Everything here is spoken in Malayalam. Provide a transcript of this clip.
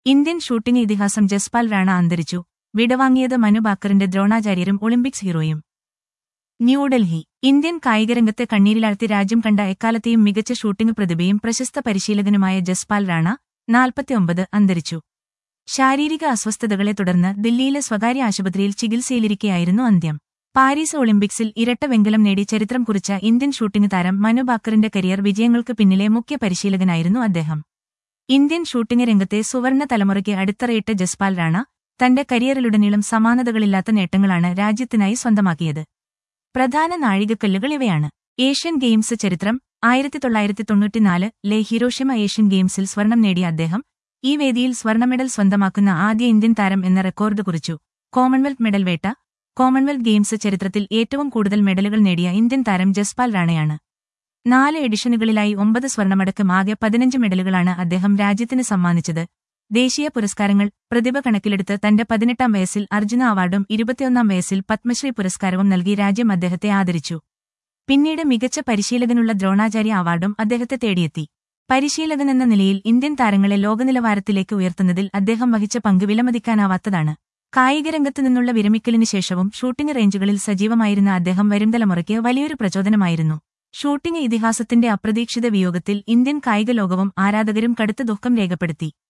ഇന്ത്യൻ ഷൂട്ടിംഗ് ഇതിഹാസം ജസ്പാൽ റാണ അന്തരിച്ചു വിടവാങ്ങിയത് മനു ബാക്കറിന്റെ ദ്രോണാചാര്യരും ഒളിമ്പിക്സ് ഹീറോയും ന്യൂഡൽഹി ഇന്ത്യൻ കായികരംഗത്തെ കണ്ണീരിലാഴ്ത്തി രാജ്യം കണ്ട എക്കാലത്തെയും മികച്ച ഷൂട്ടിംഗ് പ്രതിഭയും പ്രശസ്ത പരിശീലകനുമായ ജസ്പാൽ റാണ നാൽപ്പത്തിയൊമ്പത് അന്തരിച്ചു ശാരീരിക അസ്വസ്ഥതകളെ തുടർന്ന് ദില്ലിയിലെ സ്വകാര്യ ആശുപത്രിയിൽ ചികിത്സയിലിരിക്കെയായിരുന്നു അന്ത്യം പാരീസ് ഒളിമ്പിക്സിൽ ഇരട്ട വെങ്കലം നേടി ചരിത്രം കുറിച്ച ഇന്ത്യൻ ഷൂട്ടിംഗ് താരം മനു ബാക്കറിന്റെ കരിയർ വിജയങ്ങൾക്ക് പിന്നിലെ മുഖ്യ പരിശീലകനായിരുന്നു അദ്ദേഹം ഇന്ത്യൻ ഷൂട്ടിംഗ് രംഗത്തെ സുവർണ തലമുറയ്ക്ക് അടിത്തറയിട്ട ജസ്പാൽ റാണ തന്റെ കരിയറിലുടനീളം സമാനതകളില്ലാത്ത നേട്ടങ്ങളാണ് രാജ്യത്തിനായി സ്വന്തമാക്കിയത് പ്രധാന നാഴികക്കല്ലുകൾ ഇവയാണ് ഏഷ്യൻ ഗെയിംസ് ചരിത്രം ആയിരത്തി തൊള്ളായിരത്തി തൊണ്ണൂറ്റിനാല് ലെ ഹിരോഷിമ ഏഷ്യൻ ഗെയിംസിൽ സ്വർണം നേടിയ അദ്ദേഹം ഈ വേദിയിൽ സ്വർണ്ണ മെഡൽ സ്വന്തമാക്കുന്ന ആദ്യ ഇന്ത്യൻ താരം എന്ന റെക്കോർഡ് കുറിച്ചു കോമൺവെൽത്ത് മെഡൽ വേട്ട കോമൺവെൽത്ത് ഗെയിംസ് ചരിത്രത്തിൽ ഏറ്റവും കൂടുതൽ മെഡലുകൾ നേടിയ ഇന്ത്യൻ താരം ജസ്പാൽ റാണയാണ് നാല് എഡിഷനുകളിലായി ഒമ്പത് സ്വർണമടക്കം ആകെ പതിനഞ്ച് മെഡലുകളാണ് അദ്ദേഹം രാജ്യത്തിന് സമ്മാനിച്ചത് ദേശീയ പുരസ്കാരങ്ങൾ പ്രതിഭ കണക്കിലെടുത്ത് തന്റെ പതിനെട്ടാം വയസ്സിൽ അർജുന അവാർഡും ഇരുപത്തിയൊന്നാം വയസ്സിൽ പത്മശ്രീ പുരസ്കാരവും നൽകി രാജ്യം അദ്ദേഹത്തെ ആദരിച്ചു പിന്നീട് മികച്ച പരിശീലകനുള്ള ദ്രോണാചാര്യ അവാർഡും അദ്ദേഹത്തെ തേടിയെത്തി പരിശീലകനെന്ന നിലയിൽ ഇന്ത്യൻ താരങ്ങളെ ലോകനിലവാരത്തിലേക്ക് ഉയർത്തുന്നതിൽ അദ്ദേഹം വഹിച്ച പങ്ക് വിലമതിക്കാനാവാത്തതാണ് കായികരംഗത്തു നിന്നുള്ള വിരമിക്കലിന് ശേഷവും ഷൂട്ടിംഗ് റേഞ്ചുകളിൽ സജീവമായിരുന്ന അദ്ദേഹം വരും തലമുറയ്ക്ക് വലിയൊരു പ്രചോദനമായിരുന്നു ഷൂട്ടിംഗ് ഇതിഹാസത്തിന്റെ അപ്രതീക്ഷിത വിയോഗത്തിൽ ഇന്ത്യൻ കായിക ലോകവും ആരാധകരും കടുത്ത ദുഃഖം രേഖപ്പെടുത്തി